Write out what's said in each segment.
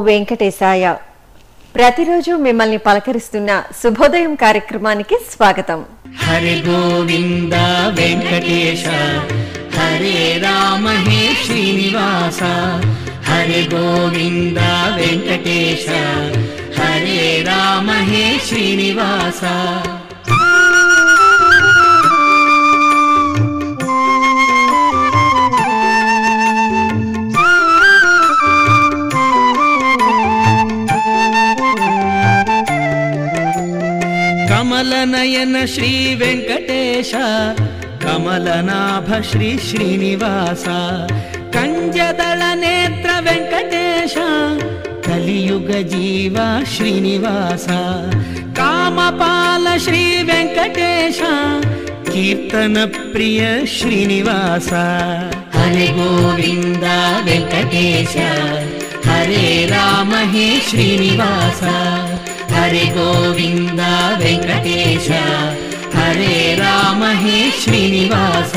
వెంకటేశాయ ప్రతిరోజు మిమ్మల్ని పలకరిస్తున్న శుభోదయం కార్యక్రమానికి స్వాగతం హరి గోవింద వెంకటేశ హరే రామ హే శ్రీనివాస హరి గోవింద వెంకటేశ హరే రామ హే శ్రీనివాస కమలనయన శ్రీ వెంకటేశ కమలనాభ శ్రీ శ్రీనివాస కంజదళ నేత్ర వెంకటేశ కలియుగ జీవ శ్రీనివాస కామపాల శ్రీ వెంకటేశ కీర్తన ప్రియ శ్రీనివాస హరి గోవింద వెంకటేశ హరే రామ హే శ్రీనివాస హరి గోవింద వెంకటేశ హరే రామ హే శ్రీనివాస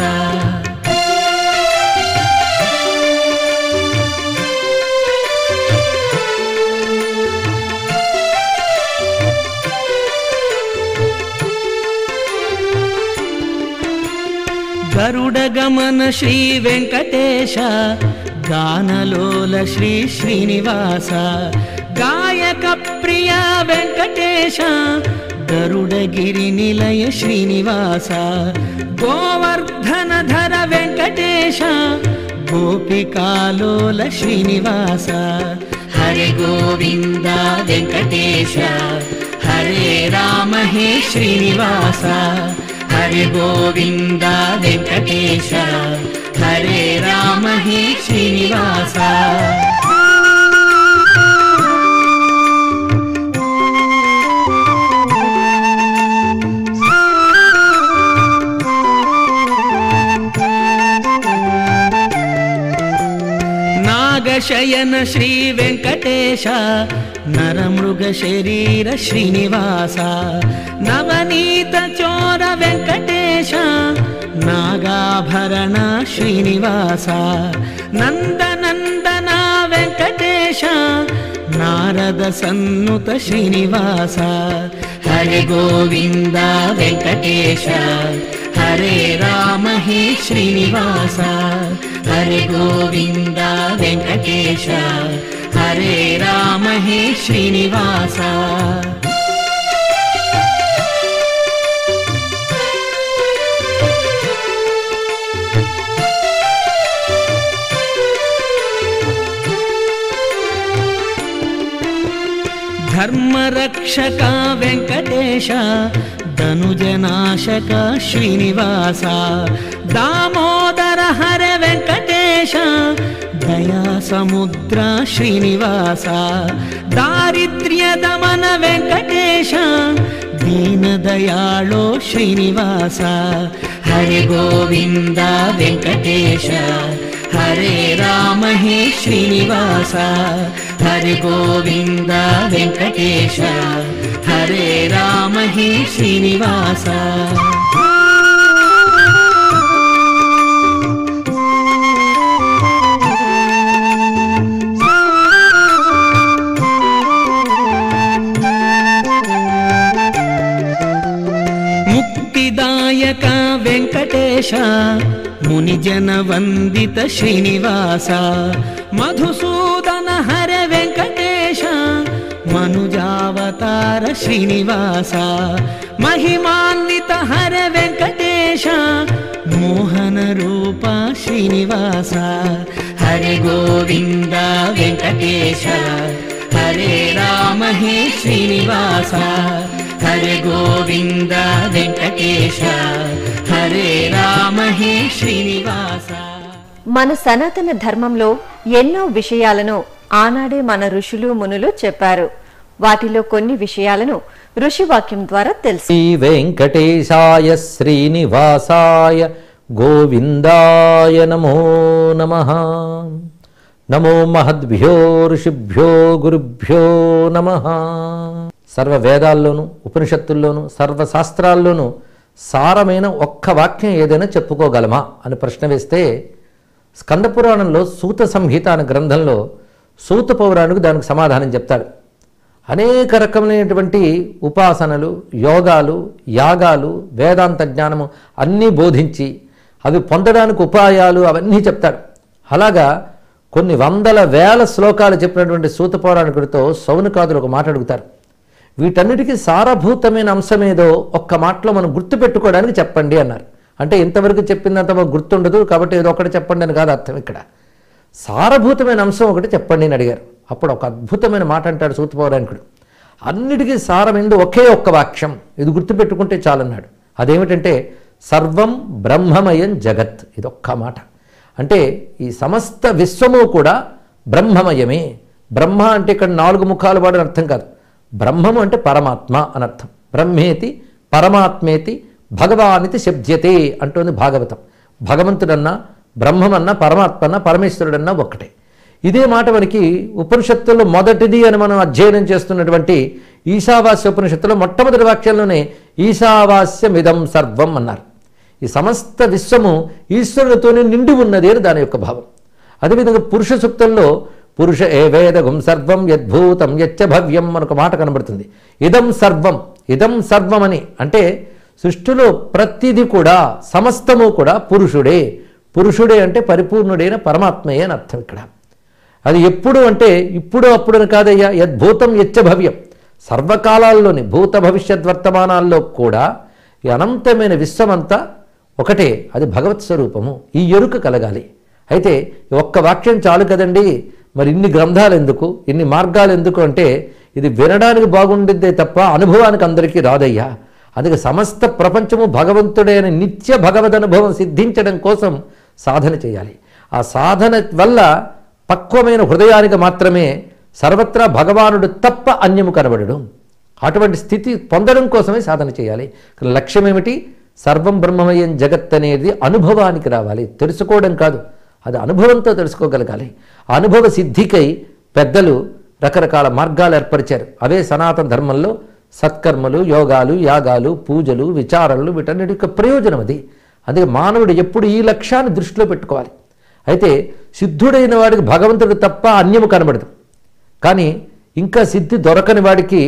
గరుడ గమన శ్రీ వెంకటేశ గానలోల శ్రీ శ్రీనివాస గాయక ప్రియ వెంకటేశ గరుడగిరి నిలయ శ్రీనివాస గోవర్ధన ధర వెంకటేశ గోపికాలోల శ్రీనివాస హరి గోవింద వెంకటేశ హరే రామ హే శ్రీనివాస హరి గోవింద వెంకటేశ హరే రామ హే శ్రీనివాస నాగశయన శ్రీ వెంకటేశ నరమృగ శరీర శ్రీనివాస నవనీత చోర వెంకటేశ నాగాభరణ శ్రీనివాస నందనందన వెంకటేశ నారద సన్నుత శ్రీనివాస హరి గోవింద వెంకటేశ హరే రామ హే శ్రీనివాస హరి గోవింద వెంకటేశ హరే రామ హే శ్రీనివాస ధర్మరక్షక వెంకటేశ ధనుజనాశక శ్రీనివాస దామోదర హర వెంకటేశ దయా సముద్ర శ్రీనివాస దారిద్ర్య దమన వెంకటేశ దీన దయాళో శ్రీనివాస హరి గోవింద వెంకటేశ హరే రామ హే శ్రీనివాస హరి గోవింద వెంకటేశ హరే రామ హే శ్రీనివాస ముక్తిదాయక వెంకటేశ మునిజన వందిత శ్రీనివాస మధుసూదన హర వెంకటేశ మనుజావతార శ్రీనివాస మహిమాన్విత హర వెంకటేశ మోహన రూప శ్రీనివాస హరి గోవింద వెంకటేశ హరే రామ హే శ్రీనివాస హరి గోవింద వెంకటేశ హరే రామ హే శ్రీనివాస మన సనాతన ధర్మంలో ఎన్నో విషయాలను ఆనాడే మన ఋషులు మునులు చెప్పారు వాటిలో కొన్ని విషయాలను ఋషివాక్యం ద్వారా తెలుసు శ్రీ వెంకటేశాయ శ్రీనివాసాయ గోవిందాయ నమో నమ నమో మహద్భ్యో ఋషిభ్యో గురుభ్యో నమ సర్వ వేదాల్లోనూ ఉపనిషత్తుల్లోనూ సర్వశాస్త్రాల్లోనూ సారమైన ఒక్క వాక్యం ఏదైనా చెప్పుకోగలమా అని ప్రశ్న వేస్తే స్కందపురాణంలో సూత సంహిత అనే గ్రంథంలో సూత పౌరాణికు దానికి సమాధానం చెప్తాడు అనేక రకమైనటువంటి ఉపాసనలు యోగాలు యాగాలు వేదాంత జ్ఞానము అన్నీ బోధించి అవి పొందడానికి ఉపాయాలు అవన్నీ చెప్తాడు అలాగా కొన్ని వందల వేల శ్లోకాలు చెప్పినటువంటి సూత పౌరాణికుడితో సౌనకాదులు ఒక మాట అడుగుతారు వీటన్నిటికీ సారభూతమైన అంశమేదో ఒక్క మాటలో మనం గుర్తుపెట్టుకోవడానికి చెప్పండి అన్నారు అంటే ఇంతవరకు చెప్పిందంత మాకు గుర్తుండదు కాబట్టి ఏదో ఒకటి చెప్పండి అని కాదు అర్థం ఇక్కడ సారభూతమైన అంశం ఒకటి చెప్పండి అని అడిగారు అప్పుడు ఒక అద్భుతమైన మాట అంటాడు సూత పౌరాణికుడు అన్నిటికీ సారమైంది ఒకే ఒక్క వాక్యం ఇది గుర్తుపెట్టుకుంటే చాలన్నాడు అదేమిటంటే సర్వం బ్రహ్మమయం జగత్ ఇది ఒక్క మాట అంటే ఈ సమస్త విశ్వము కూడా బ్రహ్మమయమే బ్రహ్మ అంటే ఇక్కడ నాలుగు ముఖాలు వాడని అర్థం కాదు బ్రహ్మము అంటే పరమాత్మ అని అర్థం బ్రహ్మేతి పరమాత్మేతి భగవానితి శబ్ద్యతే అంటోంది భాగవతం భగవంతుడన్నా బ్రహ్మమన్నా పరమాత్మన్నా పరమేశ్వరుడన్నా ఒక్కటే ఇదే మాట మనకి ఉపనిషత్తుల్లో మొదటిది అని మనం అధ్యయనం చేస్తున్నటువంటి ఈశావాస్య ఉపనిషత్తులో మొట్టమొదటి వాక్యంలోనే ఈశావాస్యమిదం సర్వం అన్నారు ఈ సమస్త విశ్వము ఈశ్వరుడితోనే నిండి ఉన్నది అని దాని యొక్క భావం అదేవిధంగా పురుష సూక్తంలో పురుష ఏ వేదగం సర్వం యద్భూతం యచ్చ భవ్యం మనకు మాట కనబడుతుంది ఇదం సర్వం ఇదం సర్వం అని అంటే సృష్టిలో ప్రతిదీ కూడా సమస్తము కూడా పురుషుడే పురుషుడే అంటే పరిపూర్ణుడైన పరమాత్మయే అని అర్థం ఇక్కడ అది ఎప్పుడు అంటే ఇప్పుడు అప్పుడు అని కాదయ్యా యద్భూతం యచ్చ భవ్యం సర్వకాలాల్లోని భూత భవిష్యత్ వర్తమానాల్లో కూడా ఈ అనంతమైన విశ్వమంతా ఒకటే అది భగవత్ స్వరూపము ఈ ఎరుక కలగాలి అయితే ఈ ఒక్క వాక్యం చాలు కదండి మరి ఇన్ని గ్రంథాలు ఎందుకు ఇన్ని మార్గాలు ఎందుకు అంటే ఇది వినడానికి బాగుండిద్దే తప్ప అనుభవానికి అందరికీ రాదయ్యా అందుకే సమస్త ప్రపంచము భగవంతుడే అని నిత్య భగవద్ అనుభవం సిద్ధించడం కోసం సాధన చేయాలి ఆ సాధన వల్ల పక్వమైన హృదయానికి మాత్రమే సర్వత్రా భగవానుడు తప్ప అన్యము కనబడడం అటువంటి స్థితి పొందడం కోసమే సాధన చేయాలి ఇక్కడ లక్ష్యం ఏమిటి సర్వం బ్రహ్మమయం జగత్ అనేది అనుభవానికి రావాలి తెలుసుకోవడం కాదు అది అనుభవంతో తెలుసుకోగలగాలి ఆ అనుభవ సిద్ధికై పెద్దలు రకరకాల మార్గాలు ఏర్పరిచారు అవే సనాతన ధర్మంలో సత్కర్మలు యోగాలు యాగాలు పూజలు విచారణలు వీటన్నిటి యొక్క ప్రయోజనం అది అందుకే మానవుడు ఎప్పుడు ఈ లక్ష్యాన్ని దృష్టిలో పెట్టుకోవాలి అయితే సిద్ధుడైన వాడికి భగవంతుడు తప్ప అన్యము కనబడదు కానీ ఇంకా సిద్ధి దొరకని వాడికి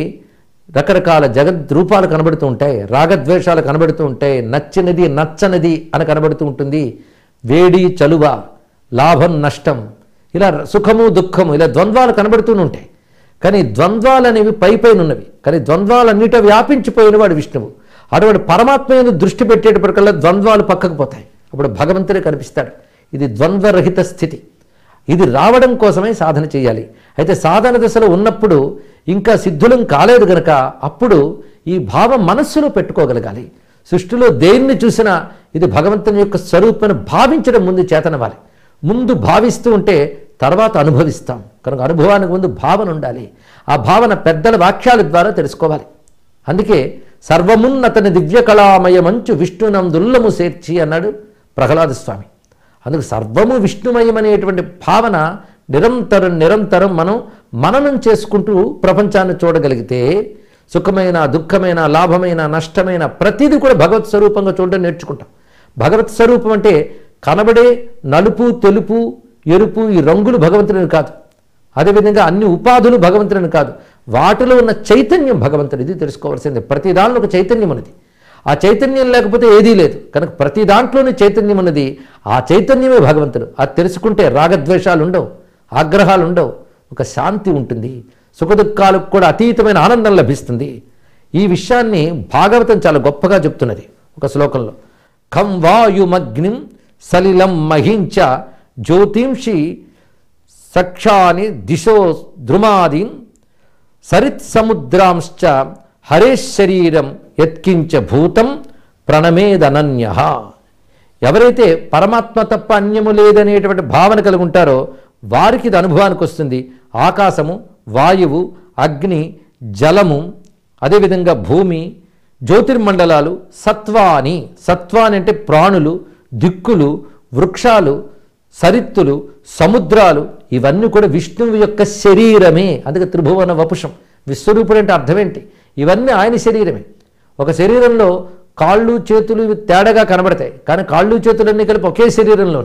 రకరకాల జగత్ రూపాలు కనబడుతూ ఉంటాయి రాగద్వేషాలు కనబడుతూ ఉంటాయి నచ్చినది నచ్చనిది అని కనబడుతూ ఉంటుంది వేడి చలువ లాభం నష్టం ఇలా సుఖము దుఃఖము ఇలా ద్వంద్వాలు కనబడుతూనే ఉంటాయి కానీ ద్వంద్వాలు అనేవి పై పైన ఉన్నవి కానీ ద్వంద్వాలన్నిట వ్యాపించిపోయిన వాడు విష్ణువు అటువంటి పరమాత్మ మీద దృష్టి పెట్టేటప్పటికల్లా ద్వంద్వాలు పక్కకు పోతాయి అప్పుడు భగవంతుడే కనిపిస్తాడు ఇది ద్వంద్వరహిత స్థితి ఇది రావడం కోసమే సాధన చేయాలి అయితే సాధన దశలో ఉన్నప్పుడు ఇంకా సిద్ధులం కాలేదు గనక అప్పుడు ఈ భావం మనస్సులో పెట్టుకోగలగాలి సృష్టిలో దేన్ని చూసినా ఇది భగవంతుని యొక్క స్వరూపాన్ని భావించడం ముందు చేతనవాలి ముందు భావిస్తూ ఉంటే తర్వాత అనుభవిస్తాం కనుక అనుభవానికి ముందు భావన ఉండాలి ఆ భావన పెద్దల వాక్యాల ద్వారా తెలుసుకోవాలి అందుకే సర్వమున్నతని దివ్యకళామయ మంచు విష్ణునందుల్లము చేర్చి అన్నాడు ప్రహ్లాద స్వామి అందుకు సర్వము విష్ణుమయం అనేటువంటి భావన నిరంతరం నిరంతరం మనం మననం చేసుకుంటూ ప్రపంచాన్ని చూడగలిగితే సుఖమైన దుఃఖమైన లాభమైన నష్టమైన ప్రతిదీ కూడా భగవత్ స్వరూపంగా చూడడం నేర్చుకుంటాం భగవత్ స్వరూపం అంటే కనబడే నలుపు తెలుపు ఎరుపు ఈ రంగులు భగవంతుడిని కాదు అదేవిధంగా అన్ని ఉపాధులు భగవంతుడిని కాదు వాటిలో ఉన్న చైతన్యం భగవంతుడు ఇది తెలుసుకోవాల్సింది ప్రతి దానిలో ఒక చైతన్యం ఉన్నది ఆ చైతన్యం లేకపోతే ఏదీ లేదు కనుక ప్రతి దాంట్లోనే చైతన్యం ఉన్నది ఆ చైతన్యమే భగవంతుడు అది తెలుసుకుంటే రాగద్వేషాలు ఉండవు ఆగ్రహాలు ఉండవు ఒక శాంతి ఉంటుంది సుఖదుఖాలకు కూడా అతీతమైన ఆనందం లభిస్తుంది ఈ విషయాన్ని భాగవతం చాలా గొప్పగా చెప్తున్నది ఒక శ్లోకంలో ఖం వాయుమగ్నిం సలిలం మహించ జ్యోతింషి సక్షాని దిశో ద్రుమాదీన్ సరిత్ సముద్రాంశ్చ హరేశరీరం యత్కించ భూతం ప్రణమేదనన్య ఎవరైతే పరమాత్మ తప్ప అన్యము లేదనేటువంటి భావన కలిగి ఉంటారో వారికి ఇది అనుభవానికి వస్తుంది ఆకాశము వాయువు అగ్ని జలము అదేవిధంగా భూమి జ్యోతిర్మండలాలు సత్వాని సత్వాని అంటే ప్రాణులు దిక్కులు వృక్షాలు సరిత్తులు సముద్రాలు ఇవన్నీ కూడా విష్ణువు యొక్క శరీరమే అందుకే త్రిభువన వపుషం విశ్వరూపుడు అంటే అర్థమేంటి ఇవన్నీ ఆయన శరీరమే ఒక శరీరంలో కాళ్ళు చేతులు ఇవి తేడాగా కనబడతాయి కానీ కాళ్ళు చేతులన్నీ కలిపి ఒకే శరీరంలో ఉన్నాయి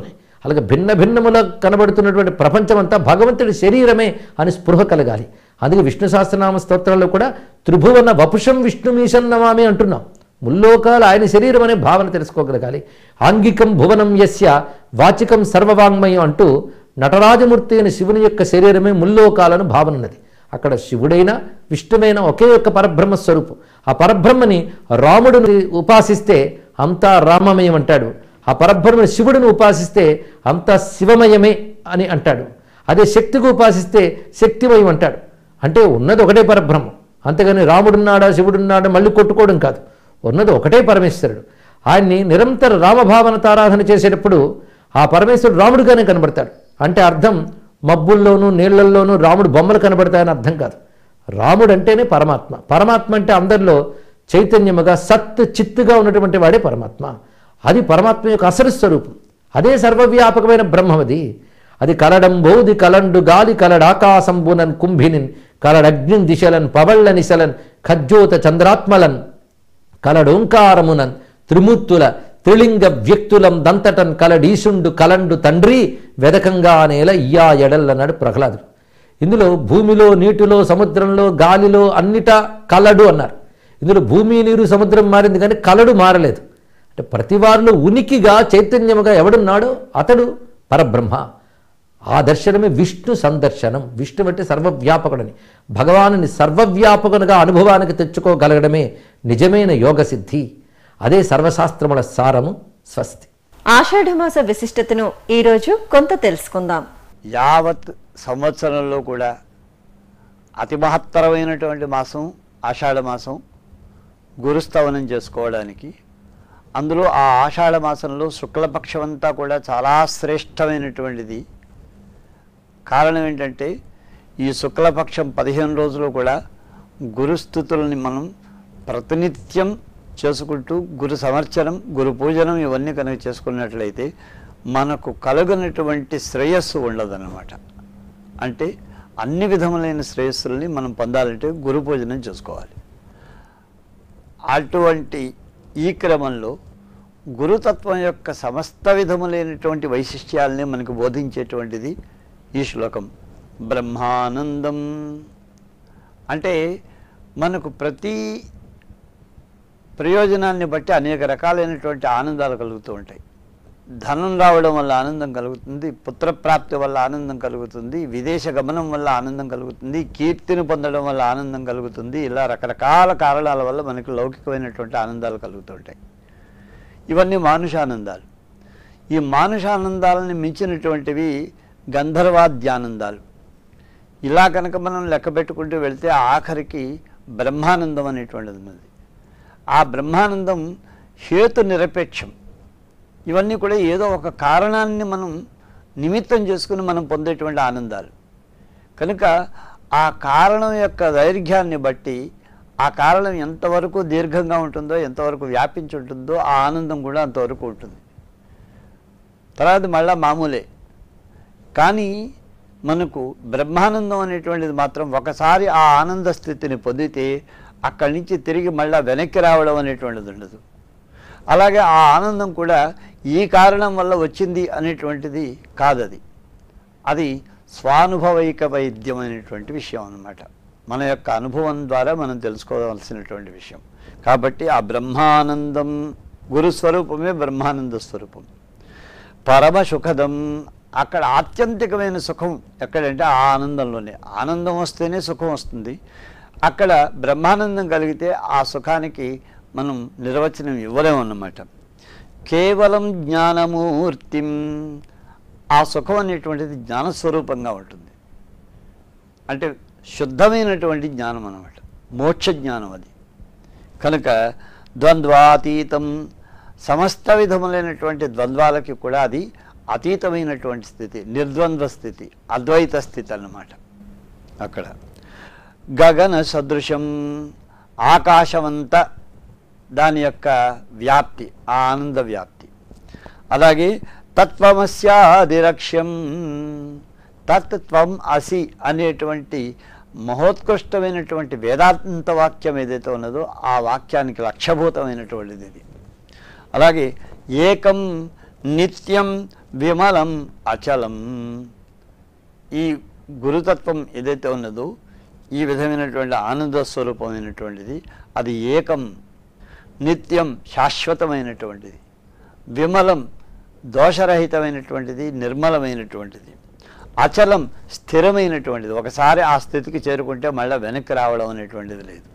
అలాగే భిన్న భిన్నముల కనబడుతున్నటువంటి ప్రపంచమంతా భగవంతుడి శరీరమే అని స్పృహ కలగాలి అందుకే విష్ణు సహస్రనామ స్తోత్రాల్లో కూడా త్రిభువన వపుషం విష్ణుమీశం నమామి అంటున్నాం ముల్లోకాలు ఆయన శరీరం అనే భావన తెలుసుకోగలగాలి ఆంగికం భువనం యస్య వాచికం సర్వవాంగ్మయం అంటూ నటరాజమూర్తి అయిన శివుని యొక్క శరీరమే ముల్లోకాలను భావన ఉన్నది అక్కడ శివుడైన విష్ణువైన ఒకే ఒక్క పరబ్రహ్మ స్వరూపం ఆ పరబ్రహ్మని రాముడిని ఉపాసిస్తే అంతా రామమయం అంటాడు ఆ పరబ్రహ్మని శివుడిని ఉపాసిస్తే అంతా శివమయమే అని అంటాడు అదే శక్తికి ఉపాసిస్తే శక్తిమయం అంటాడు అంటే ఉన్నది ఒకటే పరబ్రహ్మం అంతేగాని రాముడున్నాడా శివుడున్నాడా మళ్ళీ కొట్టుకోవడం కాదు ఉన్నది ఒకటే పరమేశ్వరుడు ఆయన్ని నిరంతర రామభావనత ఆరాధన చేసేటప్పుడు ఆ పరమేశ్వరుడు రాముడుగానే కనబడతాడు అంటే అర్థం మబ్బుల్లోనూ నీళ్లల్లోనూ రాముడు బొమ్మలు కనబడతాయని అర్థం కాదు రాముడు అంటేనే పరమాత్మ పరమాత్మ అంటే అందరిలో చైతన్యముగా సత్ చిత్తుగా ఉన్నటువంటి వాడే పరమాత్మ అది పరమాత్మ యొక్క అసలు స్వరూపం అదే సర్వవ్యాపకమైన బ్రహ్మది అది కలడం బోధి కలండు గాలి కలడాకాశంబునన్ కుంభినిన్ కలడగ్నిన్ దిశలన్ పవళ్ళ నిశలన్ ఖజ్జోత చంద్రాత్మలన్ కలడోంకారమునన్ త్రిమూర్తుల త్రిలింగ వ్యక్తులం దంతటన్ కలడీశుండు కలండు తండ్రి వెదకంగా నేల ఇయ్యా ఎడల్లన్నాడు ప్రహ్లాదుడు ఇందులో భూమిలో నీటిలో సముద్రంలో గాలిలో అన్నిటా కలడు అన్నారు ఇందులో భూమి నీరు సముద్రం మారింది కానీ కలడు మారలేదు అంటే ప్రతి వారిలో ఉనికిగా చైతన్యముగా ఎవడున్నాడో అతడు పరబ్రహ్మ ఆ దర్శనమే విష్ణు సందర్శనం విష్ణు అంటే సర్వవ్యాపకుడని భగవానుని సర్వవ్యాపకునిగా అనుభవానికి తెచ్చుకోగలగడమే నిజమైన యోగ సిద్ధి అదే సర్వశాస్త్రముల సారము స్వస్తి ఆషాఢమాస విశిష్టతను ఈరోజు కొంత తెలుసుకుందాం యావత్ సంవత్సరంలో కూడా అతి మహత్తరమైనటువంటి మాసం ఆషాఢ మాసం గురుస్తవనం చేసుకోవడానికి అందులో ఆ ఆషాఢ మాసంలో శుక్లపక్షం అంతా కూడా చాలా శ్రేష్టమైనటువంటిది కారణం ఏంటంటే ఈ శుక్లపక్షం పదిహేను రోజులు కూడా గురుస్థుతుల్ని మనం ప్రతినిత్యం చేసుకుంటూ గురు సంవత్సరం గురు పూజనం ఇవన్నీ కనుక చేసుకున్నట్లయితే మనకు కలుగునటువంటి శ్రేయస్సు ఉండదన్నమాట అంటే అన్ని విధములైన శ్రేయస్సుల్ని మనం పొందాలంటే గురు పూజనం చేసుకోవాలి అటువంటి ఈ క్రమంలో గురుతత్వం యొక్క సమస్త విధములైనటువంటి వైశిష్ట్యాలని మనకు బోధించేటువంటిది ఈ శ్లోకం బ్రహ్మానందం అంటే మనకు ప్రతి ప్రయోజనాన్ని బట్టి అనేక రకాలైనటువంటి ఆనందాలు కలుగుతూ ఉంటాయి ధనం రావడం వల్ల ఆనందం కలుగుతుంది పుత్రప్రాప్తి వల్ల ఆనందం కలుగుతుంది విదేశ గమనం వల్ల ఆనందం కలుగుతుంది కీర్తిని పొందడం వల్ల ఆనందం కలుగుతుంది ఇలా రకరకాల కారణాల వల్ల మనకు లౌకికమైనటువంటి ఆనందాలు కలుగుతుంటాయి ఇవన్నీ మానుషానందాలు ఈ మానుషానందాలని మించినటువంటివి గంధర్వాద్యానందాలు ఇలా కనుక మనం లెక్క పెట్టుకుంటూ వెళ్తే ఆఖరికి బ్రహ్మానందం అనేటువంటిది ఉన్నది ఆ బ్రహ్మానందం హేతు నిరపేక్షం ఇవన్నీ కూడా ఏదో ఒక కారణాన్ని మనం నిమిత్తం చేసుకుని మనం పొందేటువంటి ఆనందాలు కనుక ఆ కారణం యొక్క దైర్ఘ్యాన్ని బట్టి ఆ కారణం ఎంతవరకు దీర్ఘంగా ఉంటుందో ఎంతవరకు వ్యాపించి ఉంటుందో ఆ ఆనందం కూడా అంతవరకు ఉంటుంది తర్వాత మళ్ళా మామూలే కానీ మనకు బ్రహ్మానందం అనేటువంటిది మాత్రం ఒకసారి ఆ ఆనంద స్థితిని పొందితే అక్కడి నుంచి తిరిగి మళ్ళా వెనక్కి రావడం అనేటువంటిది ఉండదు అలాగే ఆ ఆనందం కూడా ఈ కారణం వల్ల వచ్చింది అనేటువంటిది కాదది అది స్వానుభవైక వైద్యం అనేటువంటి విషయం అన్నమాట మన యొక్క అనుభవం ద్వారా మనం తెలుసుకోవాల్సినటువంటి విషయం కాబట్టి ఆ బ్రహ్మానందం గురుస్వరూపమే బ్రహ్మానంద స్వరూపం పరమ సుఖదం అక్కడ ఆత్యంతికమైన సుఖం ఎక్కడంటే ఆ ఆనందంలోనే ఆనందం వస్తేనే సుఖం వస్తుంది అక్కడ బ్రహ్మానందం కలిగితే ఆ సుఖానికి మనం నిర్వచనం ఇవ్వలేము అన్నమాట కేవలం జ్ఞానమూర్తిం ఆ సుఖం అనేటువంటిది జ్ఞానస్వరూపంగా ఉంటుంది అంటే శుద్ధమైనటువంటి జ్ఞానం అన్నమాట మోక్ష జ్ఞానం అది కనుక ద్వంద్వాతీతం సమస్త విధములైనటువంటి ద్వంద్వాలకి కూడా అది అతీతమైనటువంటి స్థితి నిర్ద్వంద్వ స్థితి అద్వైత స్థితి అన్నమాట అక్కడ గగన సదృశం ఆకాశమంతా దాని యొక్క వ్యాప్తి ఆ ఆనంద వ్యాప్తి అలాగే తత్వమస్యాదిరక్ష్యం తత్వం అసి అనేటువంటి మహోత్కృష్టమైనటువంటి వేదాంత వాక్యం ఏదైతే ఉన్నదో ఆ వాక్యానికి లక్ష్యభూతమైనటువంటిది ఇది అలాగే ఏకం నిత్యం విమలం అచలం ఈ గురుతత్వం ఏదైతే ఉన్నదో ఈ విధమైనటువంటి ఆనంద స్వరూపమైనటువంటిది అది ఏకం నిత్యం శాశ్వతమైనటువంటిది విమలం దోషరహితమైనటువంటిది నిర్మలమైనటువంటిది అచలం స్థిరమైనటువంటిది ఒకసారి ఆ స్థితికి చేరుకుంటే మళ్ళీ వెనక్కి రావడం అనేటువంటిది లేదు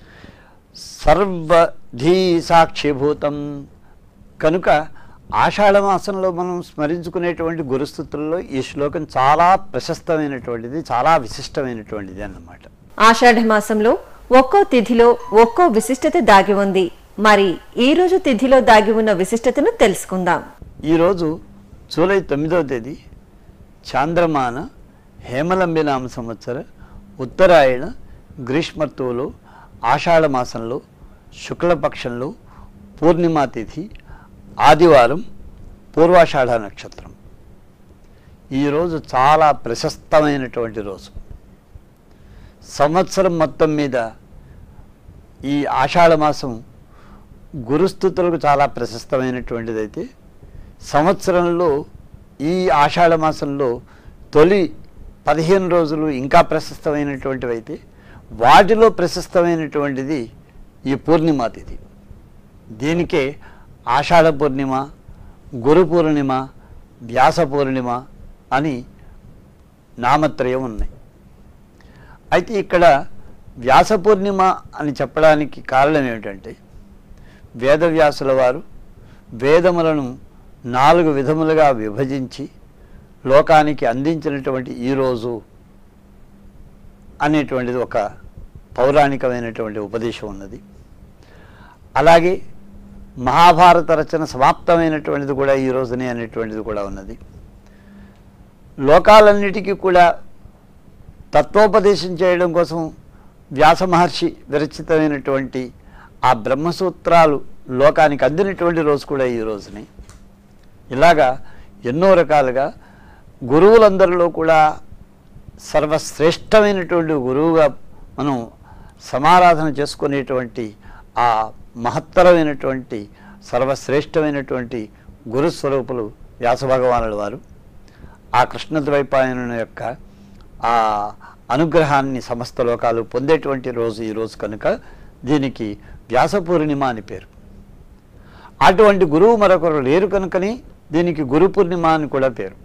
సర్వధీ సాక్షిభూతం కనుక ఆషాఢ మాసంలో మనం స్మరించుకునేటువంటి గురుస్థుతుల్లో ఈ శ్లోకం చాలా ప్రశస్తమైనటువంటిది చాలా విశిష్టమైనటువంటిది అన్నమాట ఆషాఢ మాసంలో ఒక్కో తిథిలో ఒక్కో విశిష్టత దాగి ఉంది మరి ఈ రోజు తిథిలో దాగి ఉన్న విశిష్టతను తెలుసుకుందాం ఈరోజు జూలై తొమ్మిదవ తేదీ చాంద్రమాన హేమలంబి నామ సంవత్సర ఉత్తరాయణ గ్రీష్మర్తువులో ఆషాఢ మాసంలో శుక్లపక్షంలో పూర్ణిమా తిథి ఆదివారం పూర్వాషాఢ నక్షత్రం ఈరోజు చాలా ప్రశస్తమైనటువంటి రోజు సంవత్సరం మొత్తం మీద ఈ ఆషాఢ మాసం గురుస్థుతులకు చాలా ప్రశస్తమైనటువంటిది అయితే సంవత్సరంలో ఈ ఆషాఢ మాసంలో తొలి పదిహేను రోజులు ఇంకా ప్రశస్తమైనటువంటివి అయితే వాటిలో ప్రశస్తమైనటువంటిది ఈ పూర్ణిమ తిథి దీనికే ఆషాఢ పూర్ణిమ గురు పూర్ణిమ వ్యాస పూర్ణిమ అని నామత్రయం ఉన్నాయి అయితే ఇక్కడ వ్యాస పూర్ణిమ అని చెప్పడానికి కారణం ఏమిటంటే వేదవ్యాసుల వారు వేదములను నాలుగు విధములుగా విభజించి లోకానికి అందించినటువంటి ఈరోజు అనేటువంటిది ఒక పౌరాణికమైనటువంటి ఉపదేశం ఉన్నది అలాగే మహాభారత రచన సమాప్తమైనటువంటిది కూడా ఈ రోజునే అనేటువంటిది కూడా ఉన్నది లోకాలన్నిటికీ కూడా తత్వోపదేశం చేయడం కోసం వ్యాస మహర్షి విరచితమైనటువంటి ఆ బ్రహ్మసూత్రాలు లోకానికి అందినటువంటి రోజు కూడా ఈ రోజునే ఇలాగా ఎన్నో రకాలుగా గురువులందరిలో కూడా సర్వశ్రేష్టమైనటువంటి గురువుగా మనం సమారాధన చేసుకునేటువంటి ఆ మహత్తరమైనటువంటి సర్వశ్రేష్టమైనటువంటి గురు స్వరూపులు వ్యాసభగవానుల వారు ఆ కృష్ణద్వైపాయన యొక్క ఆ అనుగ్రహాన్ని సమస్త లోకాలు పొందేటువంటి రోజు ఈ రోజు కనుక దీనికి వ్యాస పూర్ణిమ అని పేరు అటువంటి గురువు మరొకరు లేరు కనుకని దీనికి గురు పూర్ణిమ అని కూడా పేరు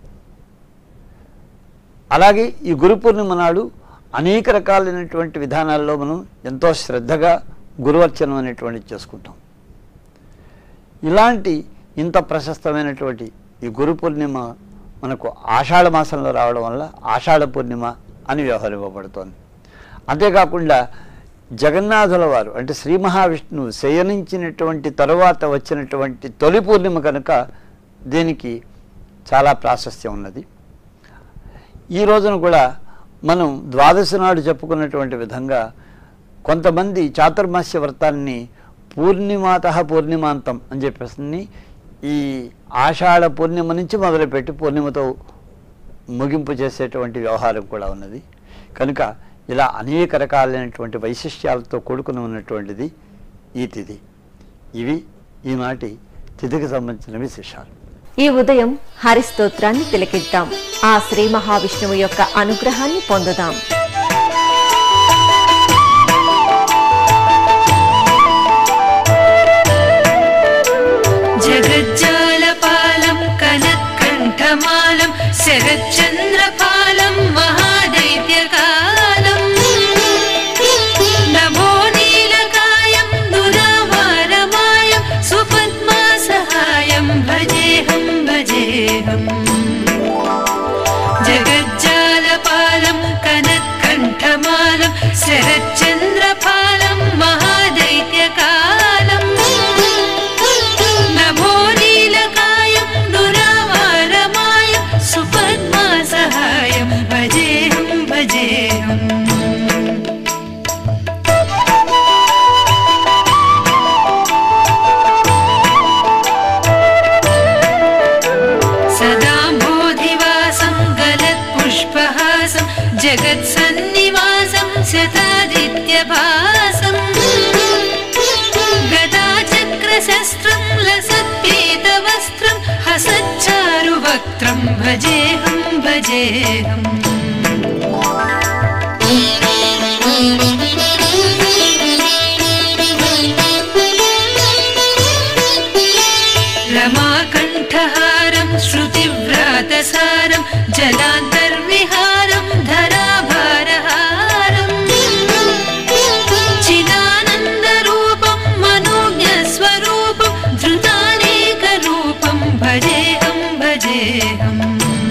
అలాగే ఈ గురు పూర్ణిమ నాడు అనేక రకాలైనటువంటి విధానాల్లో మనం ఎంతో శ్రద్ధగా గురువర్చనం అనేటువంటిది చేసుకుంటాం ఇలాంటి ఇంత ప్రశస్తమైనటువంటి ఈ గురు పూర్ణిమ మనకు ఆషాఢ మాసంలో రావడం వల్ల ఆషాఢ పూర్ణిమ అని వ్యవహరింపబడుతోంది అంతేకాకుండా జగన్నాథుల వారు అంటే శ్రీ మహావిష్ణువు శయనించినటువంటి తరువాత వచ్చినటువంటి తొలి పూర్ణిమ కనుక దీనికి చాలా ప్రాశస్త్యం ఉన్నది ఈ రోజున కూడా మనం ద్వాదశి నాడు చెప్పుకున్నటువంటి విధంగా కొంతమంది చాతుర్మాస్య వ్రతాన్ని పూర్ణిమాత పూర్ణిమాంతం అని చెప్పేసి ఈ ఆషాఢ పూర్ణిమ నుంచి మొదలుపెట్టి పూర్ణిమతో ముగింపు చేసేటువంటి వ్యవహారం కూడా ఉన్నది కనుక ఇలా అనేక రకాలైనటువంటి వైశిష్ట్యాలతో కూడుకుని ఉన్నటువంటిది ఈ తిథి ఇవి ఈనాటి తిథికి సంబంధించిన విశేషాలు ఈ ఉదయం హరిస్తోత్రాన్ని తిలకిద్దాం ఆ శ్రీ మహావిష్ణువు యొక్క అనుగ్రహాన్ని పొందుదాం जगज्जालपालं कनत्कण्ठमालं शरच्चन्द्रपालं महादैत्यकालम् नभो नीलकायं दुरावारमायं सुपद्मासहायं भजेऽहं भजेऽहम् जगज्जालपालं कनत्कण्ठमालं शरच्चन्द्रपालं महादैत्यकालम् नभो नीलकायं दुरावारमायं सुपद्मासहायं भजेऽहं भजेऽहम् सदा बोधिवासं गलत्पुष्पहासं जगत्सन्निवासं शतादित्यभासम् गदाचक्रशस्त्रं लसत्पीतवस्त्रं हसच्चारुवक्त्रं भजेऽहं भजेऽहम् रमाकण्ठहारं श्रुतिव्रातसारं जलान्तर्विहारं धराभारहारम् चिदानन्दरूपं मनोज्ञस्वरूपं धृतानेकरूपं भजेऽहं भजेऽहम्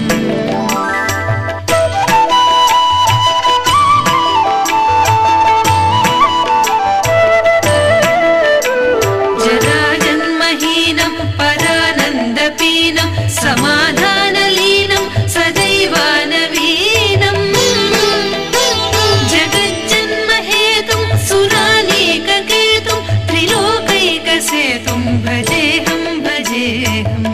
जराजन्महीनं परानन्दपीनं समाधानलीनं सदैवानवीनम् जगज्जन्महेतुं सुरानीककेतुं त्रिलोकैकसेतुं भजेऽहं भजेऽहम्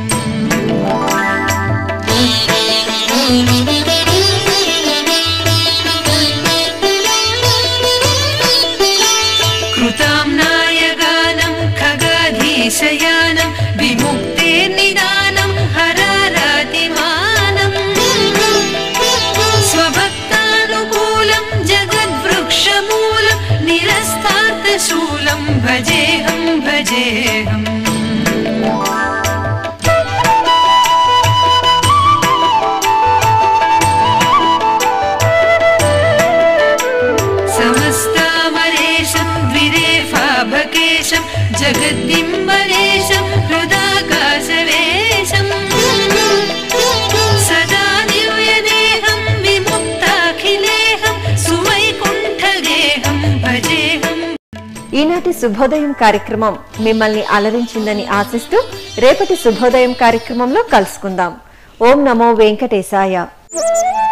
कृताम्नायगानं खगाधीशयानं विमुक्तेर्निदानं हरारातिमानम् स्वभक्तानुकूलं जगद्वृक्षमूलं निरस्तार्थशूलं भजेऽहं भजेऽहम् समस्तामरेशं द्विरेफाभकेशं जगद्दिम्बरेशं हृदाकाशवेशम् सदा दिव्यदेहं विमुक्ताखिलेहं सुवैकुण्ठगेहं भजेऽहम् ఈనాటి శుభోదయం కార్యక్రమం మిమ్మల్ని అలరించిందని ఆశిస్తూ రేపటి శుభోదయం కార్యక్రమంలో కలుసుకుందాం ఓం నమో వెంకటేశాయ